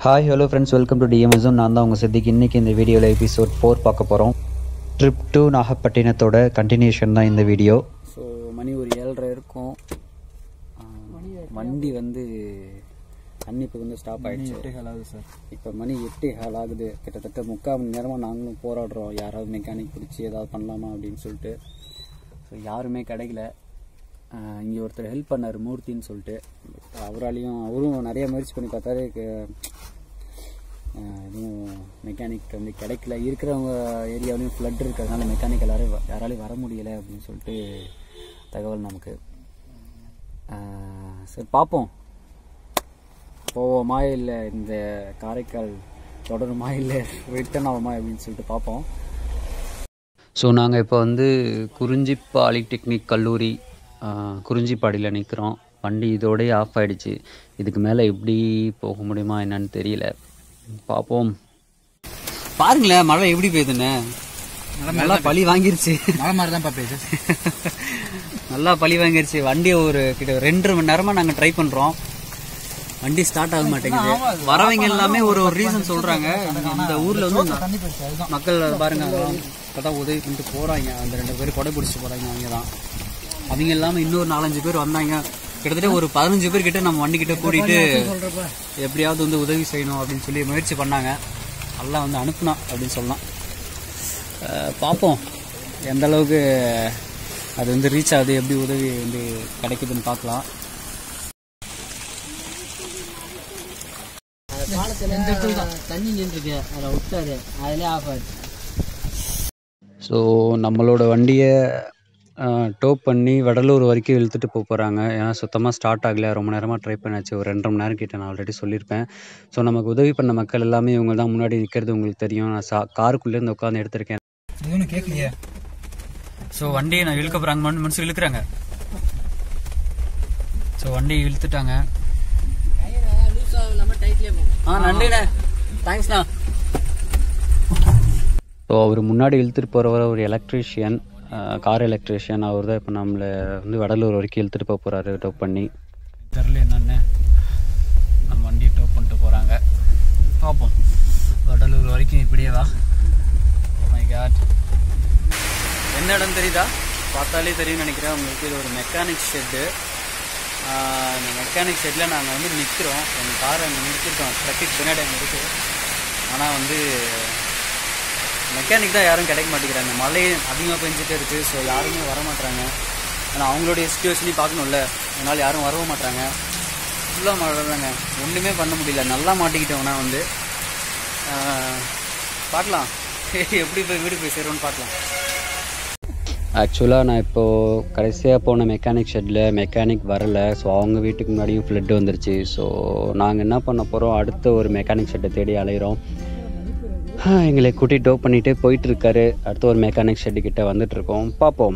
hi hello friends welcome to டிஎம்எஸும் நான் தான் உங்கள் சித்திக்கு இன்றைக்கி இந்த வீடியோவில் எபிசோட் ஃபோர் பார்க்க போகிறோம் ட்ரிப் டு நாகப்பட்டினத்தோட கண்டினியூஷன் தான் இந்த வீடியோ ஸோ மணி ஒரு ஏழரை இருக்கும் ஆ, வண்டி வந்து அன்னிப்பு வந்து ஸ்டாப் ஆயிடுச்சு எட்டே ஹால் ஆகுது சார் இப்போ மணி எட்டே ஹால் ஆகுது கிட்டத்தட்ட முக்கால் மணி நேரமாக நாங்களும் போராடுறோம் யாராவது மெக்கானிக் பிடிச்சி ஏதாவது பண்ணலாமா அப்படின்னு சொல்லிட்டு ஸோ யாருமே கிடைக்கல இங்கே ஒருத்தர் ஹெல்ப் பண்ணார் மூர்த்தின்னு சொல்லிட்டு அவராலையும் அவரும் நிறைய முயற்சி பண்ணி பார்த்தாரு க- ஆஹ் எதுவும் மெக்கானிக் வந்து கிடைக்கல இருக்கிறவங்க ஏரியாவிலையும் ஃப்ளட் இருக்கிறதுனால மெக்கானிக் எல்லாரும் வ- யாராலையும் வர முடியலை அப்படின்னு சொல்லிட்டு தகவல் நமக்கு ஆஹ் சரி பார்ப்போம் போவோமா இல்லை இந்த காரைக்கால் தொடருமா இல்லை ரிட்டர்ன் ஆகுமா அப்படின்னு சொல்லிட்டு பார்ப்போம் ஸோ நாங்கள் இப்போ வந்து குறிஞ்சி பாலிடெக்னிக் கல்லூரி ஆஹ், குறிஞ்சிப்பாடியில் நிற்கிறோம் வண்டி இதோடயே ஆஃப் ஆயிடுச்சு இதுக்கு மேலே எப்படி போக முடியுமா என்னன்னு தெரியல பார்ப்போம் பாருங்களேன் மழை எப்படி பெய்யுதுன்னு நல்லா பழி வாங்கிருச்சு மழை மாதிரி தான் பேசு நல்லா பழி வாங்கிருச்சு வண்டியை ஒரு கிட்ட ரெண்டரை மணி நேரமா நாங்க ட்ரை பண்றோம் வண்டி ஸ்டார்ட் ஆக மாட்டேங்குது வரவங்க எல்லாமே ஒரு ஒரு ரீசன் சொல்றாங்க இந்த ஊர்ல வந்து இந்த மக்கள் பாருங்க அதெல்லாம் இப்பதான் உதவி பண்ணிட்டு போறாங்க அந்த ரெண்டு பேர் கொடை பிடிச்சிட்டு போறாங்க அவங்க தான் அவங்க இல்லாம இன்னொரு நாலஞ்சு பேர் வந்தாங்க கிட்டத்தட்ட ஒரு பதினஞ்சு பேர் கிட்ட நம்ம வண்டி கிட்ட கூட்டிட்டு எப்படியாவது வந்து உதவி செய்யணும் அப்படின்னு சொல்லி முயற்சி பண்ணாங்க எல்லாம் வந்து அனுப்புனா அப்படின்னு சொல்லலாம் அஹ் பார்ப்போம் எந்த அளவுக்கு அது வந்து ரீச் ஆகுது எப்படி உதவி வந்து கிடைக்குதுன்னு பார்க்கலாம் தண்ணி நின்றுருக்கு அதை விட்டாரு அதிலே ஆஃப் ஆயிடுச்சு ஸோ நம்மளோட வண்டியை டோப் பண்ணி வடலூர் வரைக்கும் இழுத்துட்டு போக போகிறாங்க ஏன்னா சுத்தமாக ஸ்டார்ட் ஆகல ரொம்ப நேரமாக ட்ரை பண்ணாச்சு ஒரு ரெண்டரை மணி நேரம் கிட்ட நான் ஆல்ரெடி சொல்லியிருப்பேன் ஸோ நமக்கு உதவி பண்ண மக்கள் எல்லாமே இவங்க தான் முன்னாடி நிற்கிறது உங்களுக்கு தெரியும் நான் சா காருக்குள்ளேருந்து உட்காந்து எடுத்திருக்கேன் ஒன்றும் கேட்கலையே ஸோ வண்டியை நான் இழுக்க போகிறாங்க மனுஷன் இழுக்கிறாங்க ஸோ வண்டியை இழுத்துட்டாங்க ஆ நன்றிண்ணே தேங்க்ஸ்ண்ணா ஸோ அவர் முன்னாடி இழுத்துட்டு போகிறவர் ஒரு எலக்ட்ரீஷியன் கார் எலக்ட்ரீஷியன் அவர் தான் இப்போ நம்மளை வந்து வடலூர் வரைக்கும் இழுத்துட்டு போக போகிறாரு டோப் பண்ணி தெரில என்னன்னு நம்ம வண்டியை டோப் பண்ணிட்டு போகிறாங்க பார்ப்போம் வடலூர் வரைக்கும் இப்படியே வா மை காட் என்ன இடம் தெரியுதா பார்த்தாலே தெரியும்னு நினைக்கிறேன் உங்களுக்கு இது ஒரு மெக்கானிக் ஷெட்டு இந்த மெக்கானிக் ஷெட்டில் நாங்கள் வந்து நிற்கிறோம் எங்கள் காரை அங்கே நிறுத்திருக்கோம் ட்ரக்கிக் பின்னாடி அங்கே இருக்குது ஆனால் வந்து மெக்கானிக் தான் யாரும் கிடைக்க மாட்டேங்கிறாங்க மழை அதிகமாக பெஞ்சிட்டே இருக்குது ஸோ யாருமே வர மாட்றாங்க ஆனால் அவங்களுடைய சுச்சுவேஷனையும் பார்க்கணும்ல அதனால் யாரும் வரவும் மாட்றாங்க ஃபுல்லாக மழை தாங்க ஒன்றுமே பண்ண முடியல நல்லா மாட்டிக்கிட்டோம்னா வந்து ஆஹ், பார்க்கலாம் எப்படி போய் வீடு போய் சேருவோம்னு பார்க்கலாம் ஆக்சுவலாக நான் இப்போது கடைசியாக போன மெக்கானிக் ஷெட்டில் மெக்கானிக் வரலை ஸோ அவங்க வீட்டுக்கு முன்னாடியும் ஃப்ளட் வந்துருச்சு ஸோ நாங்கள் என்ன பண்ண போகிறோம் அடுத்த ஒரு மெக்கானிக் ஷெட்டை தேடி அலைகிறோம் எங்களை கூட்டிகிட்டு டோப் பண்ணிகிட்டே போயிட்டுருக்காரு அடுத்த ஒரு மெக்கானிக் ஷெட்டு கிட்ட வந்துட்டுருக்கோம் பார்ப்போம்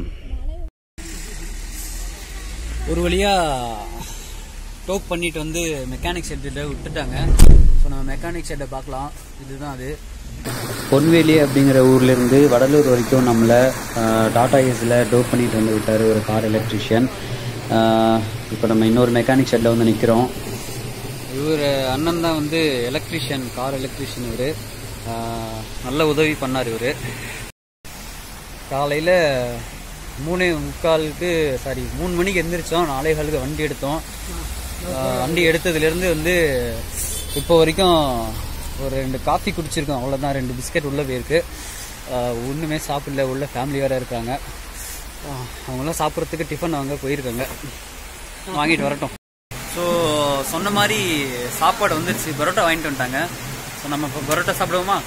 ஒரு வழியாக டோப் பண்ணிட்டு வந்து மெக்கானிக் ஷெட்டை விட்டுட்டாங்க ஸோ நம்ம மெக்கானிக் ஷெட்டை பார்க்கலாம் இதுதான் அது பொன்வேலி அப்படிங்கிற ஊர்லேருந்து வடலூர் வரைக்கும் நம்மளை டாடா ஏஸில் டோப் பண்ணிட்டு வந்து விட்டார் ஒரு கார் எலக்ட்ரிஷியன் இப்போ நம்ம இன்னொரு மெக்கானிக் ஷெட்டில் வந்து நிற்கிறோம் இவர் அண்ணன் தான் வந்து எலக்ட்ரிஷியன் கார் எலக்ட்ரிஷியன் இவர் நல்ல உதவி பண்ணார் இவர் காலையில் மூணே முக்காலுக்கு சாரி மூணு மணிக்கு எந்திரிச்சோம் நாலே காலுக்கு வண்டி எடுத்தோம் ஆஹ் வண்டி எடுத்ததுலேருந்து வந்து இப்போ வரைக்கும் ஒரு ரெண்டு காஃபி குடிச்சிருக்கோம் அவ்வளோதான் ரெண்டு பிஸ்கட் உள்ளே போயிருக்கு ஆஹ் ஒன்றுமே சாப்பிடல உள்ள ஃபேமிலி வேறு இருக்காங்க ஆஹ் அவங்களாம் சாப்பிட்றதுக்கு டிஃபன் அவங்க போயிருக்காங்க வாங்கிட்டு வரட்டும் ஸோ சொன்ன மாதிரி சாப்பாடு வந்துருச்சு பரோட்டா வாங்கிட்டு வந்துட்டாங்க ஸோ நம்ம இப்போ பரோட்டா சாப்பிடுவோமா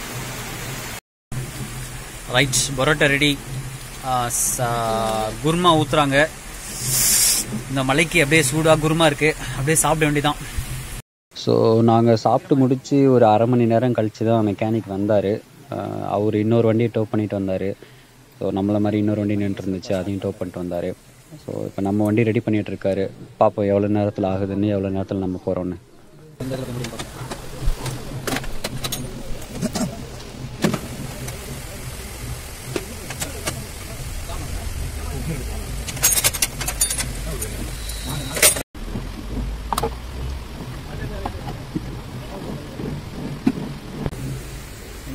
ரைட் பரோட்டா ரெடி குருமா ஊத்துறாங்க இந்த மலைக்கு அப்படியே சூடாக குருமா இருக்கு அப்படியே சாப்பிட வேண்டியதான் ஸோ நாங்கள் சாப்பிட்டு முடிச்சு ஒரு அரை மணி நேரம் கழிச்சு தான் மெக்கானிக் வந்தார் அவர் இன்னொரு வண்டியை டோப் பண்ணிட்டு வந்தார் ஸோ நம்மளை மாதிரி இன்னொரு வண்டி நின்று இருந்துச்சு அதையும் டோப் பண்ணிட்டு வந்தார் ஸோ இப்போ நம்ம வண்டி ரெடி பண்ணிட்டு இருக்காரு பார்ப்போம் எவ்வளோ நேரத்தில் ஆகுதுன்னு எவ்வளோ நேரத்தில் நம்ம போகிறோன்னு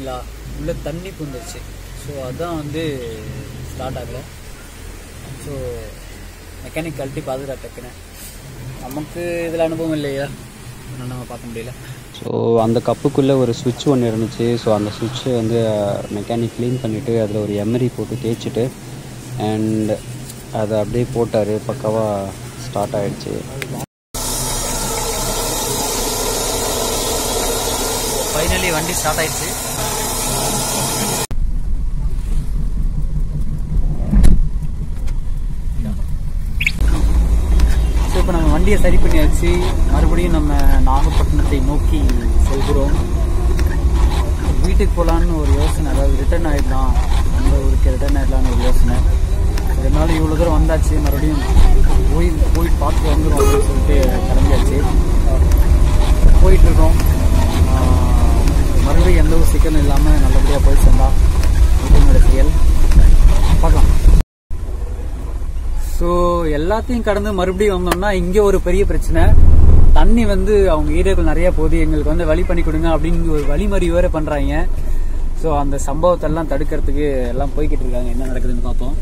பார்த்தீங்களா உள்ள தண்ணி புந்துருச்சு ஸோ அதான் வந்து ஸ்டார்ட் ஆகலை ஸோ மெக்கானிக் கழட்டி பார்த்துட்டா டக்குன்னு நமக்கு இதில் அனுபவம் இல்லையா அதனால நம்ம பார்க்க முடியல ஸோ அந்த கப்புக்குள்ளே ஒரு சுவிட்ச் ஒன்று இருந்துச்சு ஸோ அந்த சுவிட்சை வந்து மெக்கானிக் க்ளீன் பண்ணிவிட்டு அதில் ஒரு எம்எரி போட்டு தேய்ச்சிட்டு அண்ட் அதை அப்படியே போட்டார் பக்காவாக ஸ்டார்ட் ஆயிடுச்சு ஃபைனலி வண்டி ஸ்டார்ட் ஆயிடுச்சு ஸோ இப்போ நம்ம வண்டியை சரி பண்ணியாச்சு மறுபடியும் நம்ம நாகப்பட்டினத்தை நோக்கி செல்கிறோம் வீட்டுக்கு போகலான்னு ஒரு யோசனை அதாவது ரிட்டர்ன் ஆயிடலாம் அந்த ஊருக்கு ரிட்டர்ன் ஆயிடலான்னு ஒரு யோசனை இதனால இவ்வளோ தூரம் வந்தாச்சு மறுபடியும் போய் போய் பார்த்து வந்துடும் அப்படின்னு சொல்லிட்டு கிளம்பியாச்சு போயிட்டு இருக்கோம் ஆஹ் மறுபடியும் எந்த ஒரு சிக்கலும் இல்லாமல் நல்லபடியாக போய் சேர்ந்தா இது என்னோட செயல் பார்க்கலாம் ஸோ எல்லாத்தையும் கடந்து மறுபடியும் வந்தோம்னா இங்கே ஒரு பெரிய பிரச்சனை தண்ணி வந்து அவங்க ஏரியாவுக்கு நிறைய போகுது எங்களுக்கு வந்து வழி பண்ணி கொடுங்க அப்படின்னு ஒரு வழிமறி வேற பண்றாங்க ஸோ அந்த சம்பவத்தை எல்லாம் தடுக்கிறதுக்கு எல்லாம் போய்கிட்டு இருக்காங்க என்ன நடக்குதுன்னு பார்ப்போம்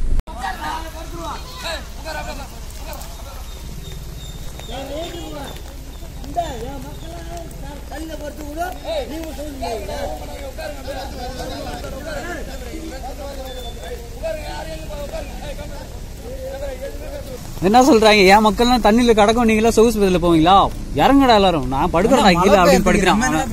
என்ன சொல்றாங்க என் மக்கள்லாம் தண்ணியில கடக்கும் நீங்களா சொகுசு பதில போவீங்களா இறங்கடா எல்லாரும் நான் படுக்கிறேன் கீழே அப்படின்னு படுக்கிறான்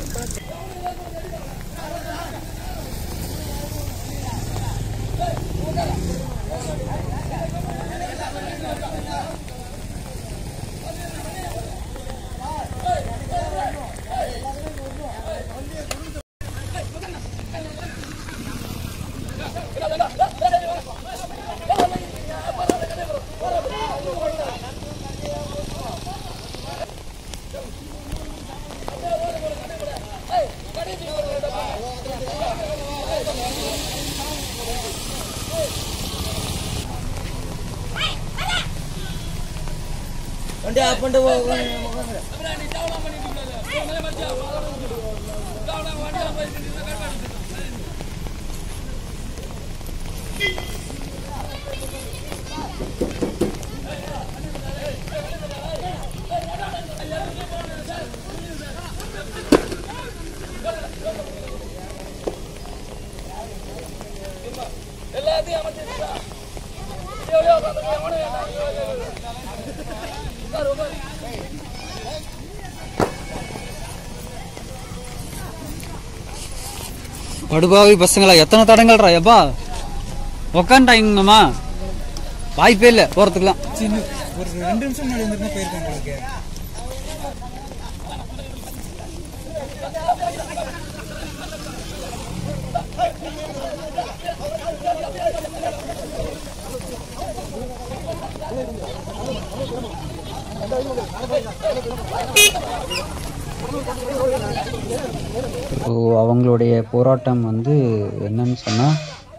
படுபாவி பசங்களா எத்தனை தடங்கள்ரா எப்பா உக்காண்டாங்கம்மா வாய்ப்பே இல்லை போறதுக்குலாம் ஒரு ரெண்டு நிமிஷம் முன்னாடி வந்துருந்தா போயிருக்கேன் உங்களுக்கு ஸோ அவங்களுடைய போராட்டம் வந்து என்னன்னு சொன்னால்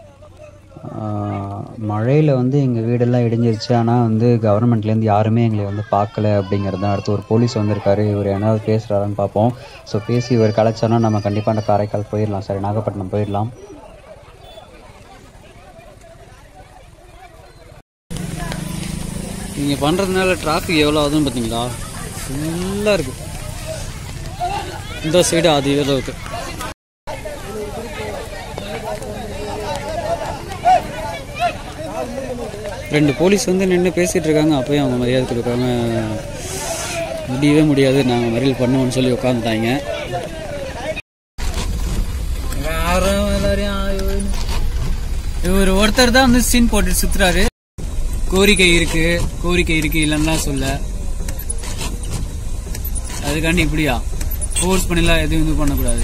மழையில் வந்து எங்கள் வீடெல்லாம் இடிஞ்சிருச்சு ஆனால் வந்து கவர்மெண்ட்லேருந்து யாருமே எங்களை வந்து பார்க்கல அப்படிங்கிறது தான் அடுத்து ஒரு போலீஸ் வந்திருக்காரு இவர் என்னது பேசுகிறாருன்னு பார்ப்போம் ஸோ பேசி இவர் கலைச்சோன்னா நம்ம கண்டிப்பாக அந்த காரைக்கால் போயிடலாம் சரி நாகப்பட்டினம் போயிடலாம் நீங்கள் பண்ணுறதுனால டிராஃபிக் எவ்வளோ ஆகுதுன்னு பார்த்தீங்களா ஃபுல்லாக இருக்கு இந்த சைடு அது அளவுக்கு ரெண்டு போலீஸ் வந்து நின்று பேசிகிட்டு இருக்காங்க அப்பயும் அவங்க மரியாதை கொடுக்காம முடியவே முடியாது நாங்கள் மறியல் பண்ணுவோம்னு சொல்லி உட்காந்துட்டாங்க யாரும் எல்லாரையும் இவர் ஒருத்தர் தான் வந்து சீன் போட்டு சுத்துறாரு கோரிக்கை இருக்கு கோரிக்கை இருக்கு இல்லைன்னா சொல்ல அதுக்காண்டி இப்படியா ஃபோர்ஸ் பண்ணிலாம் எதுவும் இது பண்ணக்கூடாது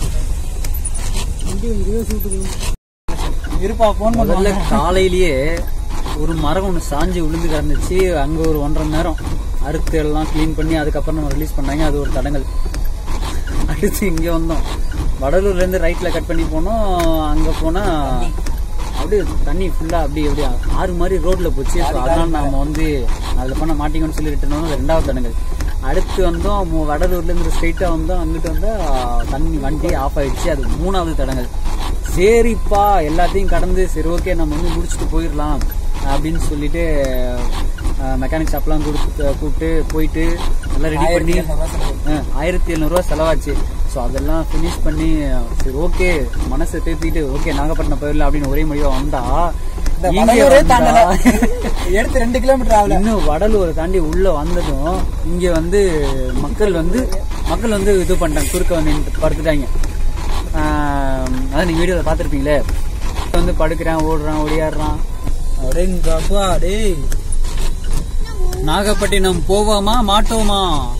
இருப்பா போன் முதல்ல காலையிலேயே ஒரு மரம் ஒன்று சாஞ்சு விழுந்து கிடந்துச்சு அங்கே ஒரு ஒன்றரை மணி நேரம் அறுத்து எல்லாம் க்ளீன் பண்ணி அதுக்கப்புறம் நம்ம ரிலீஸ் பண்ணாங்க அது ஒரு தடங்கல் அடுத்து இங்கே வந்தோம் வடலூர்லேருந்து ரைட்டில் கட் பண்ணி போனோம் அங்கே போனால் அப்படியே தண்ணி ஃபுல்லாக அப்படியே அப்படியே ஆறு மாதிரி ரோட்டில் போச்சு ஸோ அதனால நாம வந்து அதில் பண்ண மாட்டீங்கன்னு சொல்லி ரிட்டர்ன் வந்து ரெண்டாவது தடங்கல் அடுத்து வந்தோம் மு- வடலூர்லேருந்து ஸ்ட்ரெயிட்டாக வந்தோம் அங்கிட்டு வந்தால் தண்ணி வண்டி ஆஃப் ஆயிடுச்சு அது மூணாவது தடங்கள் சரிப்பா எல்லாத்தையும் கடந்து சரி ஓகே நம்ம வந்து முடிச்சுட்டு போயிடலாம் அப்படின்னு சொல்லிட்டு மெக்கானிக் ஷாப்லாம் கொடுத்து கூப்பிட்டு போயிட்டு எல்லாம் ரெடி பண்ணி ஆயிரத்தி எழுநூறுவா செலவாச்சு ஸோ அதெல்லாம் ஃபினிஷ் பண்ணி சரி ஓகே மனசை தேத்திட்டு ஓகே நாகப்பட்டினம் போயிடலாம் அப்படின்னு ஒரே முடிவா வந்தா இங்க வடலூரே வந்தா- தாண்டல எடுத்து ரெண்டு கிலோமீட்டர் ஆகல இன்னும் வடலூரை தாண்டி உள்ள வந்ததும் இங்க வந்து மக்கள் வந்து மக்கள் வந்து இது பண்ணிட்டாங்க குறுக்க வந்து நின்னுட்டு படுத்துட்டாங்க ஆஹ் அதான் நீங்க வீடியோல பாத்திருப்பீங்களே வந்து படுக்கிறான் ஓடுறான் ஓடியாடுறான் அடேங்கப்பா டேய் நாகப்பட்டினம் போவோமா மாட்டோமா